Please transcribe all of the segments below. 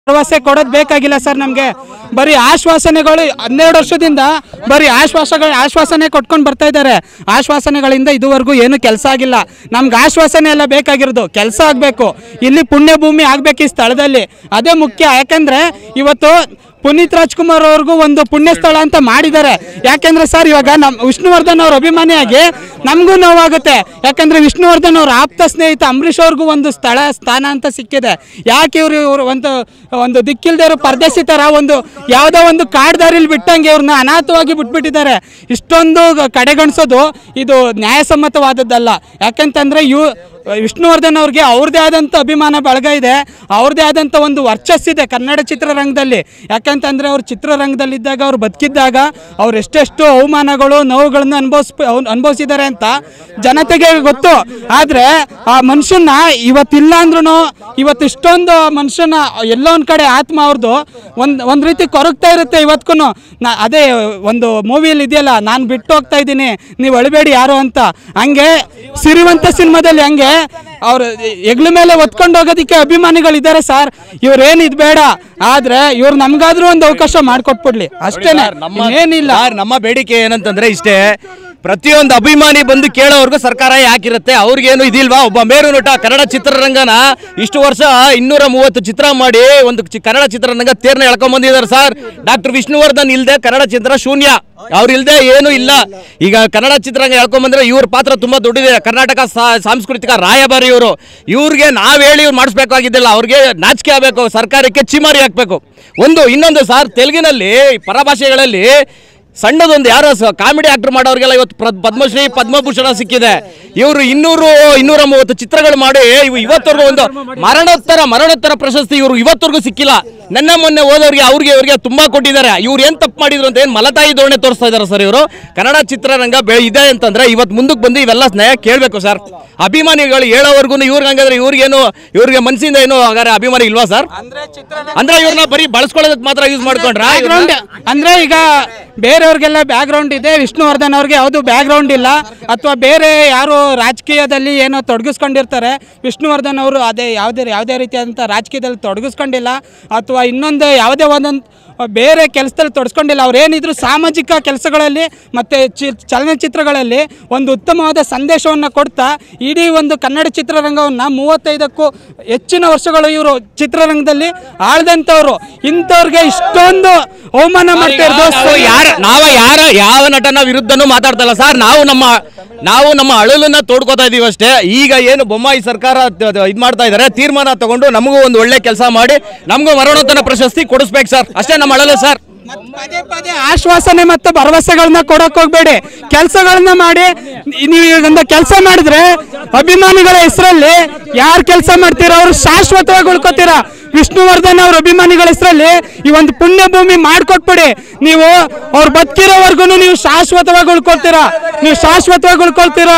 ಭರವಸೆ ಕೊಡೋದು ಬೇಕಾಗಿಲ್ಲ ಸರ್ ನಮಗೆ ಬರೀ ಆಶ್ವಾಸನೆಗಳು ಹನ್ನೆರಡು ವರ್ಷದಿಂದ ಬರೀ ಆಶ್ವಾಸಗಳು ಆಶ್ವಾಸನೆ ಕೊಟ್ಕೊಂಡು ಬರ್ತಾ ಇದ್ದಾರೆ ಆಶ್ವಾಸನೆಗಳಿಂದ ಇದುವರೆಗೂ ಏನು ಕೆಲಸ ಆಗಿಲ್ಲ ನಮ್ಗೆ ಆಶ್ವಾಸನೆ ಎಲ್ಲ ಬೇಕಾಗಿರೋದು ಕೆಲಸ ಆಗಬೇಕು ಇಲ್ಲಿ ಪುಣ್ಯ ಭೂಮಿ ಆಗಬೇಕು ಈ ಸ್ಥಳದಲ್ಲಿ ಅದೇ ಮುಖ್ಯ ಯಾಕಂದ್ರೆ ಇವತ್ತು ಪುನೀತ್ ರಾಜ್ಕುಮಾರ್ ಅವ್ರಿಗೂ ಒಂದು ಪುಣ್ಯ ಸ್ಥಳ ಅಂತ ಮಾಡಿದ್ದಾರೆ ಯಾಕೆಂದ್ರೆ ಸರ್ ಇವಾಗ ನಮ್ ವಿಷ್ಣುವರ್ಧನ್ ಅವ್ರ ಅಭಿಮಾನಿಯಾಗಿ ನಮಗೂ ನೋವಾಗುತ್ತೆ ಯಾಕಂದ್ರೆ ವಿಷ್ಣುವರ್ಧನ್ ಅವ್ರ ಆಪ್ತ ಸ್ನೇಹಿತ ಅಂಬರೀಷ್ ಅವ್ರಿಗೂ ಒಂದು ಸ್ಥಳ ಸ್ಥಾನ ಅಂತ ಸಿಕ್ಕಿದೆ ಯಾಕೆ ಇವರು ಇವರು ಒಂದು ಒಂದು ದಿಕ್ಕಿಲ್ದೇ ಇರೋ ಪರದೇಶಿ ಥರ ಒಂದು ಯಾವುದೋ ಒಂದು ಕಾಡ್ದಾರಿಲಿ ಬಿಟ್ಟಂಗೆ ಇವ್ರನ್ನ ಅನಾಥವಾಗಿ ಬಿಟ್ಬಿಟ್ಟಿದ್ದಾರೆ ಇಷ್ಟೊಂದು ಕಡೆಗಣಿಸೋದು ಇದು ನ್ಯಾಯಸಮ್ಮತವಾದದ್ದಲ್ಲ ಯಾಕಂತಂದ್ರೆ ಇವ್ ವಿಷ್ಣುವರ್ಧನ್ ಅವ್ರಿಗೆ ಅವ್ರದ್ದೇ ಆದಂಥ ಅಭಿಮಾನ ಬಳಗ ಇದೆ ಅವ್ರದ್ದೇ ಆದಂಥ ಒಂದು ವರ್ಚಸ್ಸಿದೆ ಕನ್ನಡ ಚಿತ್ರರಂಗದಲ್ಲಿ ಯಾಕಂತಂದರೆ ಅವ್ರು ಚಿತ್ರರಂಗದಲ್ಲಿದ್ದಾಗ ಅವ್ರು ಬದುಕಿದ್ದಾಗ ಅವ್ರು ಎಷ್ಟೆಷ್ಟು ಅವಮಾನಗಳು ನೋವುಗಳನ್ನು ಅನುಭವಿಸ್ ಅನುಭವಿಸಿದ್ದಾರೆ ಅಂತ ಜನತೆಗೆ ಗೊತ್ತು ಆದರೆ ಆ ಮನುಷ್ಯನ ಇವತ್ತಿಲ್ಲ ಅಂದ್ರೂ ಇವತ್ತು ಇಷ್ಟೊಂದು ಮನುಷ್ಯನ ಎಲ್ಲೋ ಒಂದು ಕಡೆ ಆತ್ಮ ಅವ್ರದ್ದು ಒಂದು ಒಂದು ರೀತಿ ಕೊರಗ್ತಾ ಇರುತ್ತೆ ಇವತ್ತಿಗೂ ನಾ ಅದೇ ಒಂದು ಮೂವಿಯಲ್ಲಿ ಇದೆಯಲ್ಲ ನಾನು ಬಿಟ್ಟು ಹೋಗ್ತಾ ಇದ್ದೀನಿ ನೀವು ಅಳಬೇಡಿ ಯಾರು ಅಂತ ಹಂಗೆ ಸಿರಿವಂತ ಸಿನಿಮಾದಲ್ಲಿ ಹಂಗೆ ಅವ್ರು ಹೆಗ್ಲ ಮೇಲೆ ಒತ್ಕೊಂಡು ಹೋಗೋದಕ್ಕೆ ಅಭಿಮಾನಿಗಳಿದ್ದಾರೆ ಸರ್ ಇವ್ರೇನು ಇದು ಬೇಡ ಆದ್ರೆ ಇವ್ರು ನಮ್ಗಾದ್ರೂ ಒಂದು ಅವಕಾಶ ಮಾಡಿಕೊಟ್ಬಿಡ್ಲಿ ಅಷ್ಟೇನೆ ಏನಿಲ್ಲ ಸರ್, ನಮ್ಮ ಬೇಡಿಕೆ ಏನಂತಂದ್ರೆ ಇಷ್ಟೇ ಪ್ರತಿಯೊಂದು ಅಭಿಮಾನಿ ಬಂದು ಕೇಳೋವರೆಗೂ ಸರ್ಕಾರ ಯಾಕಿರುತ್ತೆ ಅವ್ರಿಗೇನು ಇದಿಲ್ವಾ ಒಬ್ಬ ಮೇರು ನಟ ಕನ್ನಡ ಚಿತ್ರರಂಗನ ಇಷ್ಟು ವರ್ಷ ಇನ್ನೂರ ಮೂವತ್ತು ಚಿತ್ರ ಮಾಡಿ ಒಂದು ಚಿ- ಕನ್ನಡ ಚಿತ್ರರಂಗ ತೇರ್ನ ಎಳ್ಕೊಂಡ್ ಬಂದಿದ್ದಾರೆ ಸರ್ ಡಾಕ್ಟರ್ ವಿಷ್ಣುವರ್ಧನ್ ಇಲ್ದೆ ಕನ್ನಡ ಚಿತ್ರ ಶೂನ್ಯ ಅವ್ರು ಇಲ್ದೆ ಏನು ಇಲ್ಲ ಈಗ ಕನ್ನಡ ಚಿತ್ರರಂಗ ಹೇಳ್ಕೊಂಡ್ ಬಂದ್ರೆ ಇವ್ರ ಪಾತ್ರ ತುಂಬಾ ದೊಡ್ಡದಿದೆ ಕರ್ನಾಟಕ ಸಾ- ಸಾಂಸ್ಕೃತಿಕ ರಾಯಭಾರಿ ಇವರು ಇವ್ರಿಗೆ ನಾವ್ ಹೇಳಿ ಇವ್ರು ಮಾಡಿಸ್ಬೇಕಾಗಿದ್ದಿಲ್ಲ ಅವ್ರಿಗೆ ನಾಚಿಕೆ ಆಗಬೇಕು ಸರ್ಕಾರಕ್ಕೆ ಚಿಮಾರಿ ಹಾಕ್ಬೇಕು ಒಂದು ಇನ್ನೊಂದು ಸರ್ ತೆಲುಗಿನಲ್ಲಿ ಪರಭಾಷೆಗಳಲ್ಲಿ ಸಣ್ಣದೊಂದು ಯಾರೋ ಕಾಮಿಡಿ ಆಕ್ಟರ್ ಮಾಡೋರಿಗೆಲ್ಲ ಇವತ್ತು ಪ್ರ- ಪದ್ಮಶ್ರೀ ಪದ್ಮಭೂಷಣ ಸಿಕ್ಕಿದೆ ಇವರು ಇನ್ನೂರು ಇನ್ನೂರ ಮೂವತ್ತು ಚಿತ್ರಗಳು ಮಾಡಿ ಇವು ಇವತ್ತವರೆಗೂ ಒಂದು ಮರಣೋತ್ತರ ಮರಣೋತ್ತರ ಪ್ರಶಸ್ತಿ ಇವರು ಇವತ್ತವರೆಗೂ ಸಿಕ್ಕಿಲ್ಲ ನನ್ನ ಮೊನ್ನೆ ಹೋದವ್ರಿಗೆ ಅವ್ರಿಗೆ ಇವ್ರಿಗೆ ತುಂಬಾ ಕೊಟ್ಟಿದ್ದಾರೆ ಇವ್ರು ಏನ್ ತಪ್ಪು ಮಾಡಿದ್ರು ಅಂತ ಏನ್ ಮಲತಾಯಿ ಧೋರಣೆ ತೋರಿಸ್ತಾ ಇದಾರೆ ಸರ್ ಇವರು ಕನ್ನಡ ಚಿತ್ರರಂಗ ಬೆ ಇದೆ ಅಂತಂದ್ರೆ ಇವತ್ತು ಮುಂದಕ್ಕೆ ಬಂದು ಇವೆಲ್ಲ ನ್ಯಾಯ ಕೇಳಬೇಕು ಸರ್ ಅಭಿಮಾನಿಗಳು ಹೇಳೋವರೆಗೂ ಇವ್ರಿಗೆ ಹಂಗಾದ್ರೆ ಇವ್ರಿಗೇನು ಇವ್ರಿಗೆ ಮನಸ್ಸಿಂದ ಏನು ಹಾಗಾದ್ರೆ ಅಭಿಮಾನಿ ಇಲ್ವಾ ಸರ್ ಅಂದ್ರೆ ಇವ್ರನ್ನ ಬರೀ ಬಳಸ್ಕೊಳ್ಳೋದಕ್ಕೆ ಮಾತ್ರ ಯೂಸ್ ಮಾಡ್ಕೊಂಡ್ರ ಬ್ಯಾಕ್ಗ್ರೌಂಡ್ ಅಂದ್ರೆ ಈಗ ಬೇರೆಯವ್ರಿಗೆಲ್ಲ ಬ್ಯಾಕ್ಗ್ರೌಂಡ್ ಇದೆ ವಿಷ್ಣುವರ್ಧನ್ ಅವ್ರಿಗೆ ಯಾವುದು ಬ್ಯಾಕ್ಗ್ರೌಂಡ್ ಇಲ್ಲ ಅಥವಾ ಬೇರೆ ಯಾರು ರಾಜಕೀಯದಲ್ಲಿ ಏನೋ ತೊಡಗಿಸ್ಕೊಂಡಿರ್ತಾರೆ ವಿಷ್ಣುವರ್ಧನ್ ಅವರು ಅದೇ ಯಾವುದೇ ಯಾವುದೇ ರೀತಿಯಾದಂಥ ರಾಜಕೀಯದಲ್ಲಿ ತೊಡಗಿಸ್ಕೊಂಡಿಲ್ಲ ಅಥವಾ ಇನ್ನೊಂದು ಯಾವುದೇ ಒಂದೊಂದು ಬೇರೆ ಕೆಲಸದಲ್ಲಿ ತೊಡಸ್ಕೊಂಡಿಲ್ಲ ಅವ್ರು ಏನಿದ್ರು ಸಾಮಾಜಿಕ ಕೆಲಸಗಳಲ್ಲಿ ಮತ್ತು ಚಿ ಚಲನಚಿತ್ರಗಳಲ್ಲಿ ಒಂದು ಉತ್ತಮವಾದ ಸಂದೇಶವನ್ನು ಕೊಡ್ತಾ ಇಡೀ ಒಂದು ಕನ್ನಡ ಚಿತ್ರರಂಗವನ್ನು ಮೂವತ್ತೈದಕ್ಕೂ ಹೆಚ್ಚಿನ ವರ್ಷಗಳು ಇವರು ಚಿತ್ರರಂಗದಲ್ಲಿ ಆಳ್ದಂಥವ್ರು ಇಂಥವ್ರಿಗೆ ಇಷ್ಟೊಂದು ಅವಮಾನ ಮಾಡ್ತಾ ಇರೋದು ನಾವು ಯಾರ ನಾವ ಯಾರ ಯಾವ ನಟನ ವಿರುದ್ಧನೂ ಮಾತಾಡ್ತಲ್ಲ ಸರ್ ನಾವು ನಮ್ಮ ನಾವು ನಮ್ಮ ಅಳಲನ್ನ ತೋಡ್ಕೋತಾ ಇದೀವಿ ಅಷ್ಟೇ ಈಗ ಏನು ಬೊಮ್ಮಾಯಿ ಸರ್ಕಾರ ತ- ತ- ಇದ್ ಮಾಡ್ತಾ ಇದಾರೆ ತೀರ್ಮಾನ ತಗೊಂಡು ನಮಗೂ ಒಂದು ಒಳ್ಳೆ ಕೆಲಸ ಮಾಡಿ ನಮಗೂ ಮರಣೋತ್ತನ ಪ್ರಶಸ್ತಿ ಕೊಡಿಸ್ಬೇಕು ಸರ್ ಅಷ್ಟೇ ನಮ್ಮ ಅಳಲು ಸರ್ ಪದೇ ಪದೇ ಆಶ್ವಾಸನೆ ಮತ್ತು ಭರವಸೆಗಳನ್ನ ಕೊಡಕ್ ಹೋಗ್ಬೇಡಿ ಕೆಲಸಗಳನ್ನ ಮಾಡಿ ನೀವು ಒಂದು ಕೆಲಸ ಮಾಡಿದ್ರೆ ಅಭಿಮಾನಿಗಳ ಹೆಸರಲ್ಲಿ ಯಾರು ಕೆಲಸ ಮಾಡ್ತೀರಾ ಅವ್ರು ಶಾಶ್ವತವಾಗಿ ಉಳ್ಕೋತೀರಾ ವಿಷ್ಣುವರ್ಧನ್ ಅವ್ರ ಅಭಿಮಾನಿಗಳ ಹೆಸರಲ್ಲಿ ಈ ಒಂದು ಪುಣ್ಯ ಭೂಮಿ ಮಾಡ್ಕೊಟ್ಬಿಡಿ ನೀವು ಅವ್ರು ಬದುಕಿರೋವರೆಗೂ ನೀವು ಶಾಶ್ವತವಾಗಿ ಉಳ್ಕೊಳ್ತೀರಾ ನೀವು ಶಾಶ್ವತವಾಗಿ ಉಳ್ಕೊಳ್ತೀರಾ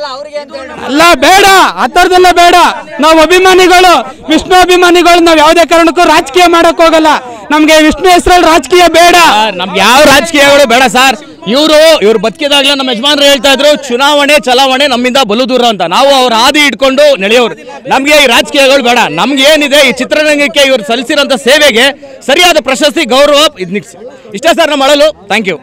ಅಲ್ಲ ಬೇಡ ಆ ಥರದ್ದೆಲ್ಲ ಬೇಡ ನಾವು ಅಭಿಮಾನಿಗಳು ವಿಷ್ಣು ಅಭಿಮಾನಿಗಳು ನಾವು ಯಾವುದೇ ಕಾರಣಕ್ಕೂ ರಾಜಕೀಯ ಮಾಡಕ್ ಹೋಗಲ್ಲ ನಮ್ಗೆ ವಿಷ್ಣು ಹೆಸರಲ್ಲಿ ರಾಜಕೀಯ ಬೇಡ ಸರ್, ನಮ್ಗೆ ಯಾವ ರಾಜಕೀಯಗಳು ಬೇಡ ಸರ್ ಇವರು ಇವ್ರು ಬದುಕಿದಾಗ್ಲೇ ನಮ್ಮ ಯಜಮಾನ್ರು ಹೇಳ್ತಾ ಇದ್ರು ಚುನಾವಣೆ ಚಲಾವಣೆ ನಮ್ಮಿಂದ ಬಲು ದೂರ ಅಂತ ನಾವು ಅವ್ರ ಹಾದಿ ಇಟ್ಕೊಂಡು ನಡೆಯೋರು ನಮ್ಗೆ ಈ ರಾಜಕೀಯಗಳು ಬೇಡ ನಮ್ಗೆ ಏನಿದೆ ಈ ಚಿತ್ರರಂಗಕ್ಕೆ ಇವ್ರು ಸಲ್ಲಿಸಿರೋಂಥ ಸೇವೆಗೆ ಸರಿಯಾದ ಪ್ರಶಸ್ತಿ ಗೌರವ ಇದ್ ನಿಗ್ಸಿ ಇಷ್ಟೇ ಸರ್ ನಮ್ಮ ಅಳಲು ಥ್ಯಾಂಕ್ ಯು